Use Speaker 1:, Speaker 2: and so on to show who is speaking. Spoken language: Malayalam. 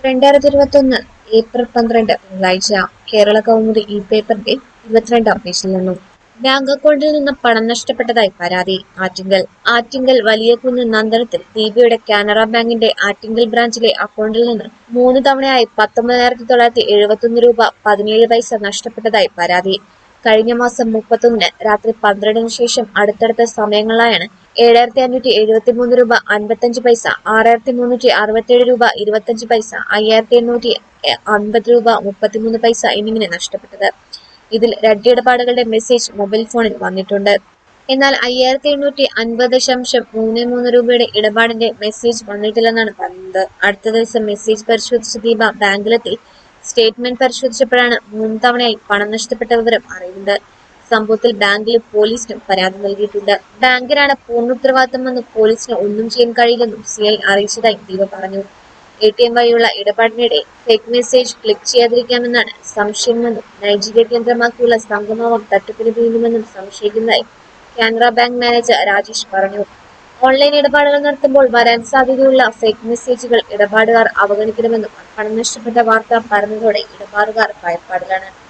Speaker 1: രണ്ടായിരത്തി ഇരുപത്തി ഒന്ന് ഏപ്രിൽ പന്ത്രണ്ട് തിങ്കളാഴ്ച കേരള കൗമുദി ഇ പേപ്പറിന്റെ ഇരുപത്തിരണ്ടാം പേജിൽ നിന്നും ബാങ്ക് അക്കൗണ്ടിൽ നിന്ന് പണം നഷ്ടപ്പെട്ടതായി പരാതി ആറ്റിങ്കൽ ആറ്റിങ്കൽ വലിയകുന്ന് നന്ദനത്തിൽ ദീപയുടെ കാനറ ബാങ്കിന്റെ ആറ്റിങ്കൽ ബ്രാഞ്ചിലെ അക്കൗണ്ടിൽ നിന്ന് മൂന്ന് തവണയായി പത്തൊമ്പതിനായിരത്തി തൊള്ളായിരത്തി എഴുപത്തൊന്ന് രൂപ പതിനേഴ് പൈസ നഷ്ടപ്പെട്ടതായി പരാതി കഴിഞ്ഞ മാസം മുപ്പത്തൊന്നിന് രാത്രി പന്ത്രണ്ടിന് ശേഷം അടുത്തടുത്ത സമയങ്ങളിലായാണ് ഏഴായിരത്തി അഞ്ഞൂറ്റി എഴുപത്തി മൂന്ന് രൂപ അൻപത്തഞ്ച് പൈസ ആറായിരത്തി മുന്നൂറ്റി അറുപത്തിയേഴ് രൂപ ഇരുപത്തഞ്ച് പൈസ അയ്യായിരത്തി എണ്ണൂറ്റി അൻപത് രൂപ മുപ്പത്തിമൂന്ന് പൈസ എന്നിങ്ങനെ നഷ്ടപ്പെട്ടത് ഇതിൽ രണ്ടിടപാടുകളുടെ മെസ്സേജ് മൊബൈൽ ഫോണിൽ വന്നിട്ടുണ്ട് എന്നാൽ അയ്യായിരത്തി എണ്ണൂറ്റി അൻപത് ദശാംശം മൂന്ന് മൂന്ന് രൂപയുടെ ഇടപാടിന്റെ മെസ്സേജ് വന്നിട്ടില്ലെന്നാണ് പറയുന്നത് അടുത്ത ദിവസം മെസ്സേജ് പരിശോധിച്ച ദീപ ബാങ്കിലെത്തി സ്റ്റേറ്റ്മെന്റ് പരിശോധിച്ചപ്പോഴാണ് മൂന്ന് തവണയായി പണം നഷ്ടപ്പെട്ട വിവരം അറിയുന്നത് സംഭവത്തിൽ ബാങ്കിലും പോലീസിനും പരാതി നൽകിയിട്ടുണ്ട് ബാങ്കിനാണ് പൂർണ്ണ ഉത്തരവാദിത്തമെന്നും പോലീസിന് ഒന്നും ചെയ്യാൻ കഴിയില്ലെന്നും സി ഐ അറിയിച്ചതായി ദീപ പറഞ്ഞു എ ടി എം വഴിയുള്ള ഇടപാടിനിടെ ഫേക്ക് മെസ്സേജ് ക്ലിക്ക് ചെയ്യാതിരിക്കാമെന്നാണ് സംശയമെന്നും നൈജീരിയ കേന്ദ്രമാക്കിയുള്ള സംഗമവും തട്ടിപ്പിന് വീഴുമെന്നും സംശയിക്കുന്നതായി കാനറ ബാങ്ക് മാനേജർ രാജേഷ് പറഞ്ഞു ഓൺലൈൻ ഇടപാടുകൾ നടത്തുമ്പോൾ വരാൻ സാധ്യതയുള്ള ഫേക്ക് മെസ്സേജുകൾ ഇടപാടുകാർ അവഗണിക്കണമെന്നും പണം നഷ്ടപ്പെട്ട വാർത്ത പരന്നതോടെ ഇടപാടുകാർ ഭയപ്പാടിലാണ്